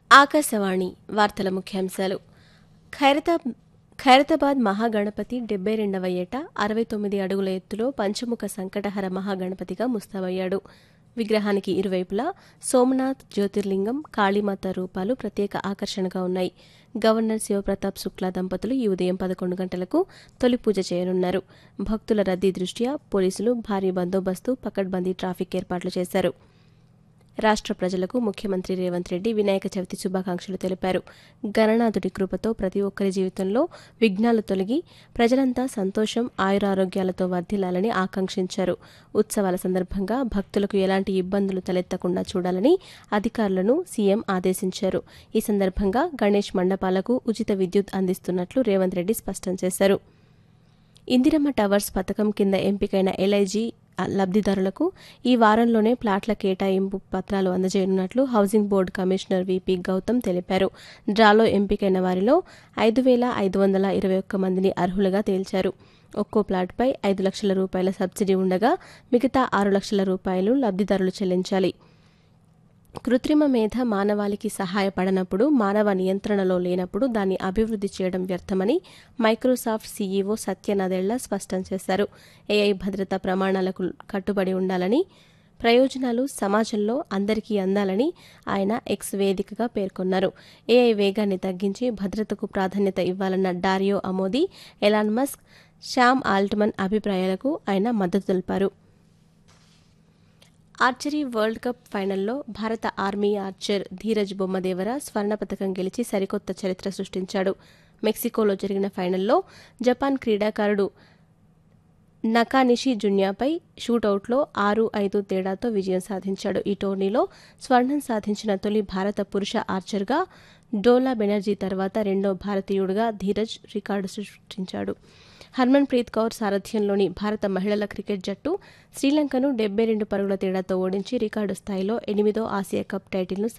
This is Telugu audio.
ఆకాశవాణి వార్తల ముఖ్యాంశాలు ఖైరతా ఖైరతాబాద్ మహాగణపతి డెబ్బై రెండవ ఏట అరవై తొమ్మిది అడుగుల ఎత్తులో పంచముఖ సంకటహర మహాగణపతిగా ముస్తాబయ్యాడు విగ్రహానికి ఇరువైపులా సోమనాథ్ జ్యోతిర్లింగం కాళీమాత రూపాలు ప్రత్యేక ఆకర్షణగా ఉన్నాయి గవర్నర్ శివప్రతాప్ శుక్లా దంపతులు ఈ ఉదయం పదకొండు గంటలకు తొలి పూజ చేయనున్నారు భక్తుల రద్దీ దృష్ట్యా పోలీసులు భారీ బందోబస్తు పకడ్బందీ ట్రాఫిక్ ఏర్పాట్లు చేశారు రాష్ట్ర ప్రజలకు ముఖ్యమంత్రి రేవంత్ రెడ్డి వినాయక చవితి శుభాకాంక్షలు తెలిపారు గణనాథుడి కృపతో ప్రతి ఒక్కరి జీవితంలో విఘ్నాలు తొలగి ప్రజలంతా సంతోషం ఆయురారోగ్యాలతో వర్ధిల్లాలని ఆకాంక్షించారు ఉత్సవాల సందర్భంగా భక్తులకు ఎలాంటి ఇబ్బందులు తలెత్తకుండా చూడాలని అధికారులను సీఎం ఆదేశించారు ఈ సందర్భంగా గణేష్ మండపాలకు ఉచిత విద్యుత్ అందిస్తున్నట్లు రేవంత్ రెడ్డి స్పష్టం చేశారు ఇందిరమ్మ టవర్స్ పథకం కింద ఎంపికైన ఎల్ఐజీ లబ్ధిదారులకు ఈ వారంలోనే ప్లాట్ల కేటాయింపు పత్రాలు అందజేయనున్నట్లు housing board commissioner VP Gautam తెలిపారు డ్రాలో ఎంపికైన వారిలో ఐదు వేల ఐదు వందల ఇరవై ఒక్క మందిని అర్హులుగా తేల్చారు ఒక్కో ప్లాట్పై ఐదు లక్షల రూపాయల సబ్సిడీ ఉండగా మిగతా ఆరు లక్షల రూపాయలు లబ్ధిదారులు చెల్లించాలి కృత్రిమ మేధ మానవాళికి సహాయపడనప్పుడు మానవ నియంత్రణలో లేనప్పుడు దాన్ని అభివృద్ధి చేయడం వ్యర్థమని మైక్రోసాఫ్ట్ సీఈఓ సత్య నదెళ్ల స్పష్టం చేశారు ఏఐ భద్రతా ప్రమాణాలకు కట్టుబడి ఉండాలని ప్రయోజనాలు సమాజంలో అందరికీ అందాలని ఆయన ఎక్స్ వేదికగా పేర్కొన్నారు ఏఐ వేగాన్ని తగ్గించి భద్రతకు ప్రాధాన్యత ఇవ్వాలన్న Dario Amodei Elon Musk Sam Altman అభిప్రాయాలకు ఆయన మద్దతు తెలిపారు ఆర్చరీ వరల్డ్ కప్ ఫైనల్లో భారత ఆర్మీ ఆర్చర్ ధీరజ్ బొమ్మదేవర స్వర్ణ పథకం గెలిచి సరికొత్త చరిత్ర సృష్టించాడు మెక్సికోలో జరిగిన ఫైనల్లో జపాన్ క్రీడాకారుడు నకానిషి జున్యాపై షూటౌట్లో ఆరు ఐదు తేడాతో విజయం సాధించాడు ఈ టోర్నీలో స్వర్ణం సాధించిన తొలి భారత పురుష ఆర్చర్గా డోలా బెనర్జీ తర్వాత రెండో భారతీయుడిగా ధీరజ్ రికార్డు సృష్టించాడు హర్మన్ ప్రీత్ కౌర్ సారథ్యంలోని భారత మహిళల క్రికెట్ జట్టు శ్రీలంకను డెబ్బై రెండు పరుగుల తేడాతో ఓడించి రికార్డు స్థాయిలో ఎనిమిదో ఆసియా కప్ టైటిల్ను